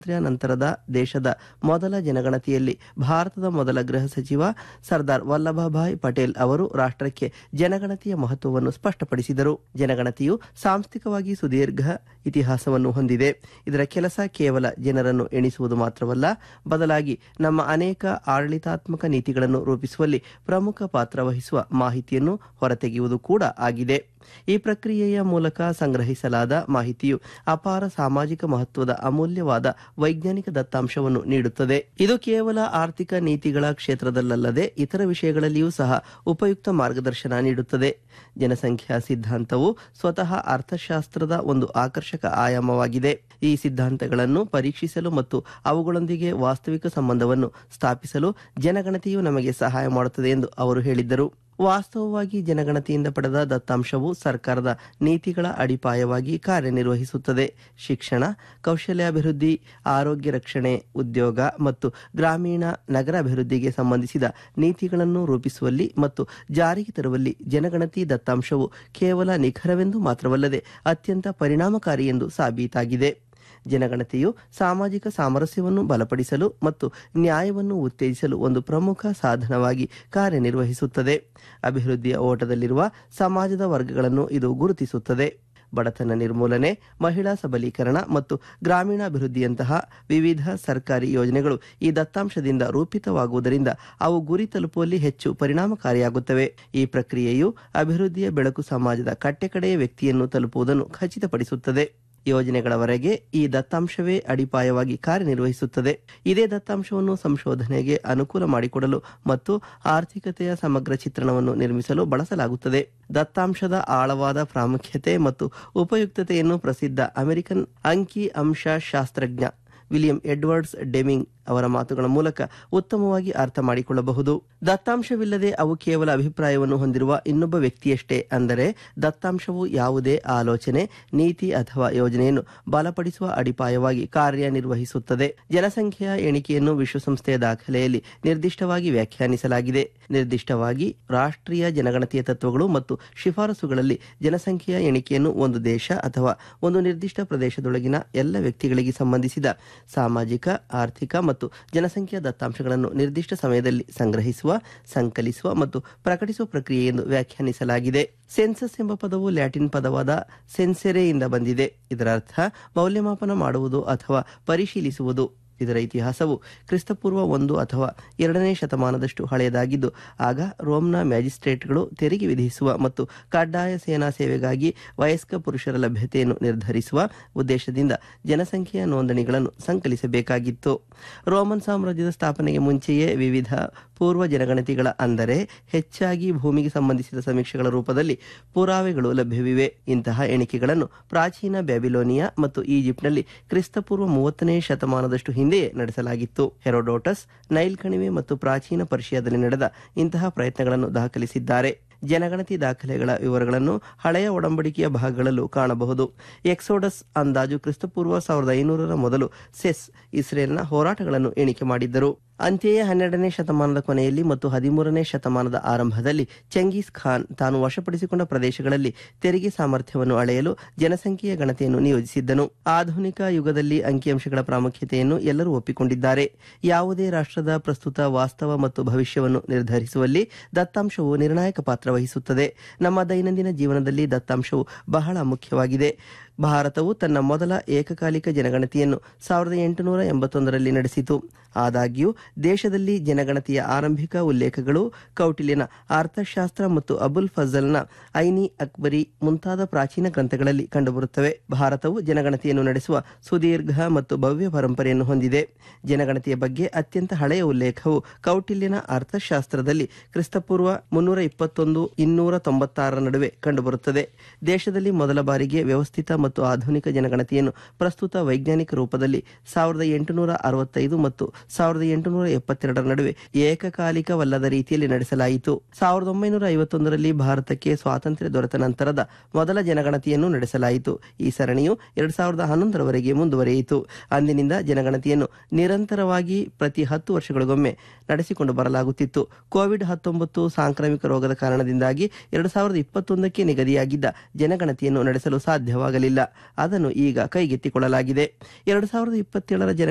ಸ್ವಾತಂತ್ರ್ಯ ನಂತರದ ದೇಶದ ಮೊದಲ ಜನಗಣತಿಯಲ್ಲಿ ಭಾರತದ ಮೊದಲ ಗೃಹ ಸಚಿವ ಸರ್ದಾರ್ ವಲ್ಲಭಭಾಯ್ ಪಟೇಲ್ ಅವರು ರಾಷ್ಟ್ರಕ್ಕೆ ಜನಗಣತಿಯ ಮಹತ್ವವನ್ನು ಸ್ಪಷ್ಟಪಡಿಸಿದರು ಜನಗಣತಿಯು ಸಾಂಸ್ಥಿಕವಾಗಿ ಸುದೀರ್ಘ ಇತಿಹಾಸವನ್ನು ಹೊಂದಿದೆ ಇದರ ಕೆಲಸ ಕೇವಲ ಜನರನ್ನು ಎಣಿಸುವುದು ಮಾತ್ರವಲ್ಲ ಬದಲಾಗಿ ನಮ್ಮ ಅನೇಕ ಆಡಳಿತಾತ್ಮಕ ನೀತಿಗಳನ್ನು ರೂಪಿಸುವಲ್ಲಿ ಪ್ರಮುಖ ಪಾತ್ರ ವಹಿಸುವ ಮಾಹಿತಿಯನ್ನು ಹೊರತೆಗೆಯುವುದು ಕೂಡ ಆಗಿದೆ ಈ ಪ್ರಕ್ರಿಯೆಯ ಮೂಲಕ ಸಂಗ್ರಹಿಸಲಾದ ಮಾಹಿತಿಯು ಅಪಾರ ಸಾಮಾಜಿಕ ಮಹತ್ವದ ಅಮೂಲ್ಯವಾದ ವೈಜ್ಞಾನಿಕ ದತ್ತಾಂಶವನ್ನು ನೀಡುತ್ತದೆ ಇದು ಕೇವಲ ಆರ್ಥಿಕ ನೀತಿಗಳ ಕ್ಷೇತ್ರದಲ್ಲದೆ ಇತರ ವಿಷಯಗಳಲ್ಲಿಯೂ ಸಹ ಉಪಯುಕ್ತ ಮಾರ್ಗದರ್ಶನ ನೀಡುತ್ತದೆ ಜನಸಂಖ್ಯಾ ಸಿದ್ಧಾಂತವು ಸ್ವತಃ ಅರ್ಥಶಾಸ್ತ್ರದ ಒಂದು ಆಕರ್ಷಕ ಆಯಾಮವಾಗಿದೆ ಈ ಸಿದ್ಧಾಂತಗಳನ್ನು ಪರೀಕ್ಷಿಸಲು ಮತ್ತು ಅವುಗಳೊಂದಿಗೆ ವಾಸ್ತವಿಕ ಸಂಬಂಧವನ್ನು ಸ್ಥಾಪಿಸಲು ಜನಗಣತಿಯು ನಮಗೆ ಸಹಾಯ ಮಾಡುತ್ತದೆ ಎಂದು ಅವರು ಹೇಳಿದ್ದರು ವಾಸ್ತವವಾಗಿ ಜನಗಣತಿಯಿಂದ ಪಡೆದ ದತ್ತಾಂಶವು ಸರ್ಕಾರದ ನೀತಿಗಳ ಅಡಿಪಾಯವಾಗಿ ಕಾರ್ಯನಿರ್ವಹಿಸುತ್ತದೆ ಶಿಕ್ಷಣ ಕೌಶಲ್ಯಾಭಿವೃದ್ಧಿ ಆರೋಗ್ಯ ರಕ್ಷಣೆ ಉದ್ಯೋಗ ಮತ್ತು ಗ್ರಾಮೀಣ ನಗರ ಅಭಿವೃದ್ಧಿಗೆ ಸಂಬಂಧಿಸಿದ ನೀತಿಗಳನ್ನು ರೂಪಿಸುವಲ್ಲಿ ಮತ್ತು ಜಾರಿಗೆ ತರುವಲ್ಲಿ ಜನಗಣತಿ ದತ್ತಾಂಶವು ಕೇವಲ ನಿಖರವೆಂದು ಮಾತ್ರವಲ್ಲದೆ ಅತ್ಯಂತ ಪರಿಣಾಮಕಾರಿ ಎಂದು ಸಾಬೀತಾಗಿದೆ ಜನಗಣತಿಯು ಸಾಮಾಜಿಕ ಸಾಮರಸ್ಯವನ್ನು ಬಲಪಡಿಸಲು ಮತ್ತು ನ್ಯಾಯವನ್ನು ಉತ್ತೇಜಿಸಲು ಒಂದು ಪ್ರಮುಖ ಸಾಧನವಾಗಿ ಕಾರ್ಯನಿರ್ವಹಿಸುತ್ತದೆ ಅಭಿವೃದ್ಧಿಯ ಓಟದಲ್ಲಿರುವ ಸಮಾಜದ ವರ್ಗಗಳನ್ನು ಇದು ಗುರುತಿಸುತ್ತದೆ ಬಡತನ ನಿರ್ಮೂಲನೆ ಮಹಿಳಾ ಸಬಲೀಕರಣ ಮತ್ತು ಗ್ರಾಮೀಣಾಭಿವೃದ್ಧಿಯಂತಹ ವಿವಿಧ ಸರ್ಕಾರಿ ಯೋಜನೆಗಳು ಈ ದತ್ತಾಂಶದಿಂದ ರೂಪಿತವಾಗುವುದರಿಂದ ಅವು ಗುರಿ ತಲುಪುವಲ್ಲಿ ಹೆಚ್ಚು ಪರಿಣಾಮಕಾರಿಯಾಗುತ್ತವೆ ಈ ಪ್ರಕ್ರಿಯೆಯು ಅಭಿವೃದ್ಧಿಯ ಬೆಳಕು ಸಮಾಜದ ಕಟ್ಟೆಕಡೆಯ ವ್ಯಕ್ತಿಯನ್ನು ತಲುಪುವುದನ್ನು ಖಚಿತಪಡಿಸುತ್ತದೆ ಯೋಜನೆಗಳವರೆಗೆ ಈ ದತ್ತಾಂಶವೇ ಅಡಿಪಾಯವಾಗಿ ಕಾರ್ಯನಿರ್ವಹಿಸುತ್ತದೆ ಇದೇ ದತ್ತಾಂಶವನ್ನು ಸಂಶೋಧನೆಗೆ ಅನುಕೂಲ ಮಾಡಿಕೊಡಲು ಮತ್ತು ಆರ್ಥಿಕತೆಯ ಸಮಗ್ರ ಚಿತ್ರಣವನ್ನು ನಿರ್ಮಿಸಲು ಬಳಸಲಾಗುತ್ತದೆ ದತ್ತಾಂಶದ ಆಳವಾದ ಪ್ರಾಮುಖ್ಯತೆ ಮತ್ತು ಉಪಯುಕ್ತತೆಯನ್ನು ಪ್ರಸಿದ್ಧ ಅಮೆರಿಕನ್ ಅಂಕಿ ಅಂಶ ಶಾಸ್ತ್ರಜ್ಞ ವಿಲಿಯಂ ಎಡ್ವರ್ಡ್ಸ್ ಡೆಮಿಂಗ್ ಅವರ ಮಾತುಗಳ ಮೂಲಕ ಉತ್ತಮವಾಗಿ ಅರ್ಥ ಮಾಡಿಕೊಳ್ಳಬಹುದು ದತ್ತಾಂಶವಿಲ್ಲದೆ ಅವು ಕೇವಲ ಅಭಿಪ್ರಾಯವನ್ನು ಹೊಂದಿರುವ ಇನ್ನೊಬ್ಬ ವ್ಯಕ್ತಿಯಷ್ಟೇ ಅಂದರೆ ದತ್ತಾಂಶವು ಯಾವುದೇ ಆಲೋಚನೆ ನೀತಿ ಅಥವಾ ಯೋಜನೆಯನ್ನು ಬಲಪಡಿಸುವ ಅಡಿಪಾಯವಾಗಿ ಕಾರ್ಯನಿರ್ವಹಿಸುತ್ತದೆ ಜನಸಂಖ್ಯೆಯ ಎಣಿಕೆಯನ್ನು ವಿಶ್ವಸಂಸ್ಥೆಯ ದಾಖಲೆಯಲ್ಲಿ ನಿರ್ದಿಷ್ಟವಾಗಿ ವ್ಯಾಖ್ಯಾನಿಸಲಾಗಿದೆ ನಿರ್ದಿಷ್ಟವಾಗಿ ರಾಷ್ಟ್ರೀಯ ಜನಗಣತಿಯ ತತ್ವಗಳು ಮತ್ತು ಶಿಫಾರಸುಗಳಲ್ಲಿ ಜನಸಂಖ್ಯೆಯ ಎಣಿಕೆಯನ್ನು ಒಂದು ದೇಶ ಅಥವಾ ಒಂದು ನಿರ್ದಿಷ್ಟ ಪ್ರದೇಶದೊಳಗಿನ ಎಲ್ಲ ವ್ಯಕ್ತಿಗಳಿಗೆ ಸಂಬಂಧಿಸಿದ ಸಾಮಾಜಿಕ ಆರ್ಥಿಕ ಮತ್ತು ಜನಸಂಖ್ಯಾ ದತ್ತಾಂಶಗಳನ್ನು ನಿರ್ದಿಷ್ಟ ಸಮಯದಲ್ಲಿ ಸಂಗ್ರಹಿಸುವ ಸಂಕಲಿಸುವ ಮತ್ತು ಪ್ರಕಟಿಸುವ ಪ್ರಕ್ರಿಯೆ ಎಂದು ವ್ಯಾಖ್ಯಾನಿಸಲಾಗಿದೆ ಸೆನ್ಸಸ್ ಎಂಬ ಪದವು ಲ್ಯಾಟಿನ್ ಪದವಾದ ಸೆನ್ಸೆರೆಯಿಂದ ಬಂದಿದೆ ಇದರ ಅರ್ಥ ಮೌಲ್ಯಮಾಪನ ಮಾಡುವುದು ಅಥವಾ ಪರಿಶೀಲಿಸುವುದು ಇದರ ಇತಿಹಾಸವು ಕ್ರಿಸ್ತಪೂರ್ವ ಒಂದು ಅಥವಾ ಎರಡನೇ ಶತಮಾನದಷ್ಟು ಹಳೆಯದಾಗಿದ್ದು ಆಗ ರೋಮ್ನ ಮ್ಯಾಜಿಸ್ಟ್ರೇಟ್ಗಳು ತೆರಿಗೆ ವಿಧಿಸುವ ಮತ್ತು ಕಡ್ಡಾಯ ಸೇನಾ ಸೇವೆಗಾಗಿ ವಯಸ್ಕ ಪುರುಷರ ಲಭ್ಯತೆಯನ್ನು ನಿರ್ಧರಿಸುವ ಉದ್ದೇಶದಿಂದ ಜನಸಂಖ್ಯೆಯ ನೋಂದಣಿಗಳನ್ನು ಸಂಕಲಿಸಬೇಕಾಗಿತ್ತು ರೋಮನ್ ಸಾಮ್ರಾಜ್ಯದ ಸ್ಥಾಪನೆಗೆ ಮುಂಚೆಯೇ ವಿವಿಧ ಪೂರ್ವ ಜನಗಣತಿಗಳ ಅಂದರೆ ಹೆಚ್ಚಾಗಿ ಭೂಮಿಗೆ ಸಂಬಂಧಿಸಿದ ಸಮೀಕ್ಷೆಗಳ ರೂಪದಲ್ಲಿ ಪುರಾವೆಗಳು ಲಭ್ಯವಿವೆ ಇಂತಹ ಎಣಿಕೆಗಳನ್ನು ಪ್ರಾಚೀನ ಬ್ಯಾಬಿಲೋನಿಯಾ ಮತ್ತು ಈಜಿಪ್ಟ್ನಲ್ಲಿ ಕ್ರಿಸ್ತಪೂರ್ವ ಮೂವತ್ತನೇ ಶತಮಾನದಷ್ಟು ಹಿಂದೆಯೇ ನಡೆಸಲಾಗಿತ್ತು ಹೆರೋಡೋಟಸ್ ನೈಲ್ ಕಣಿವೆ ಮತ್ತು ಪ್ರಾಚೀನ ಪರ್ಷಿಯಾದಲ್ಲಿ ನಡೆದ ಇಂತಹ ಪ್ರಯತ್ನಗಳನ್ನು ದಾಖಲಿಸಿದ್ದಾರೆ ಜನಗಣತಿ ದಾಖಲೆಗಳ ವಿವರಗಳನ್ನು ಹಳೆಯ ಒಡಂಬಡಿಕೆಯ ಭಾಗಗಳಲ್ಲೂ ಕಾಣಬಹುದು ಎಕ್ಸೋಡಸ್ ಅಂದಾಜು ಕ್ರಿಸ್ತಪೂರ್ವ ಸಾವಿರದ ಐನೂರರ ಮೊದಲು ಸೆಸ್ ಇಸ್ರೇಲ್ನ ಹೋರಾಟಗಳನ್ನು ಎಣಿಕೆ ಮಾಡಿದ್ದರು ಅಂತೆಯೇ ಹನ್ನೆರಡನೇ ಶತಮಾನದ ಕೊನೆಯಲ್ಲಿ ಮತ್ತು ಹದಿಮೂರನೇ ಶತಮಾನದ ಆರಂಭದಲ್ಲಿ ಚೆಂಗೀಸ್ ಖಾನ್ ತಾನು ವಶಪಡಿಸಿಕೊಂಡ ಪ್ರದೇಶಗಳಲ್ಲಿ ತೆರಿಗೆ ಸಾಮರ್ಥ್ಯವನ್ನು ಅಳೆಯಲು ಜನಸಂಖ್ಯೆಯ ಗಣತಿಯನ್ನು ನಿಯೋಜಿಸಿದ್ದನು ಆಧುನಿಕ ಯುಗದಲ್ಲಿ ಅಂಕಿಅಂಶಗಳ ಪ್ರಾಮುಖ್ಯತೆಯನ್ನು ಎಲ್ಲರೂ ಒಪ್ಪಿಕೊಂಡಿದ್ದಾರೆ ಯಾವುದೇ ರಾಷ್ಟ್ರದ ಪ್ರಸ್ತುತ ವಾಸ್ತವ ಮತ್ತು ಭವಿಷ್ಯವನ್ನು ನಿರ್ಧರಿಸುವಲ್ಲಿ ದತ್ತಾಂಶವು ನಿರ್ಣಾಯಕ ಪಾತ್ರ ವಹಿಸುತ್ತದೆ ನಮ್ಮ ದೈನಂದಿನ ಜೀವನದಲ್ಲಿ ದತ್ತಾಂಶವು ಬಹಳ ಮುಖ್ಯವಾಗಿದೆ ಭಾರತವು ತನ್ನ ಮೊದಲ ಏಕಕಾಲಿಕ ಜನಗಣತಿಯನ್ನು ಸಾವಿರದ ಎಂಟುನೂರ ಎಂಬತ್ತೊಂದರಲ್ಲಿ ನಡೆಸಿತು ಆದಾಗ್ಯೂ ದೇಶದಲ್ಲಿ ಜನಗಣತಿಯ ಆರಂಭಿಕ ಉಲ್ಲೇಖಗಳು ಕೌಟಿಲ್ಯನ ಅರ್ಥಶಾಸ್ತ್ರ ಮತ್ತು ಅಬುಲ್ ಫಜಲ್ನ ಐನಿ ಅಕ್ಬರಿ ಮುಂತಾದ ಪ್ರಾಚೀನ ಗ್ರಂಥಗಳಲ್ಲಿ ಕಂಡುಬರುತ್ತವೆ ಭಾರತವು ಜನಗಣತಿಯನ್ನು ನಡೆಸುವ ಸುದೀರ್ಘ ಮತ್ತು ಭವ್ಯ ಪರಂಪರೆಯನ್ನು ಹೊಂದಿದೆ ಜನಗಣತಿಯ ಬಗ್ಗೆ ಅತ್ಯಂತ ಹಳೆಯ ಉಲ್ಲೇಖವು ಕೌಟಿಲ್ಯನ ಅರ್ಥಶಾಸ್ತ್ರದಲ್ಲಿ ಕ್ರಿಸ್ತಪೂರ್ವ ಮುನ್ನೂರ ಇಪ್ಪತ್ತೊಂದು ಇನ್ನೂರ ತೊಂಬತ್ತಾರರ ನಡುವೆ ಕಂಡುಬರುತ್ತದೆ ದೇಶದಲ್ಲಿ ಮೊದಲ ಬಾರಿಗೆ ವ್ಯವಸ್ಥಿತ ಮತ್ತು ಆಧುನಿಕ ಜನಗಣತಿಯನ್ನು ಪ್ರಸ್ತುತ ವೈಜ್ಞಾನಿಕ ರೂಪದಲ್ಲಿ ಸಾವಿರದ ಎಂಟುನೂರ ಅರವತ್ತೈದು ಮತ್ತು ಸಾವಿರದ ಎಂಟುನೂರ ಎಪ್ಪತ್ತೆರಡರ ನಡುವೆ ಏಕಕಾಲಿಕವಲ್ಲದ ರೀತಿಯಲ್ಲಿ ನಡೆಸಲಾಯಿತು ಸಾವಿರದ ಒಂಬೈನೂರ ಐವತ್ತೊಂದರಲ್ಲಿ ಭಾರತಕ್ಕೆ ಸ್ವಾತಂತ್ರ್ಯ ದೊರೆತ ನಂತರದ ಮೊದಲ ಜನಗಣತಿಯನ್ನು ನಡೆಸಲಾಯಿತು ಈ ಸರಣಿಯು ಎರಡ್ ಸಾವಿರದ ಹನ್ನೊಂದರವರೆಗೆ ಮುಂದುವರಿಯಿತು ಅಂದಿನಿಂದ ಜನಗಣತಿಯನ್ನು ನಿರಂತರವಾಗಿ ಪ್ರತಿ ಹತ್ತು ವರ್ಷಗಳಿಗೊಮ್ಮೆ ನಡೆಸಿಕೊಂಡು ಬರಲಾಗುತ್ತಿತ್ತು ಕೋವಿಡ್ ಹತ್ತೊಂಬತ್ತು ಸಾಂಕ್ರಾಮಿಕ ರೋಗದ ಕಾರಣದಿಂದಾಗಿ ಎರಡು ಸಾವಿರದ ಇಪ್ಪತ್ತೊಂದಕ್ಕೆ ನಿಗದಿಯಾಗಿದ್ದ ಜನಗಣತಿಯನ್ನು ನಡೆಸಲು ಸಾಧ್ಯವಾಗಲಿಲ್ಲ ಅದನ್ನು ಈಗ ಕೈಗೆತ್ತಿಕೊಳ್ಳಲಾಗಿದೆ ಎರಡು ಸಾವಿರದ ಇಪ್ಪತ್ತೇಳರ ಜನ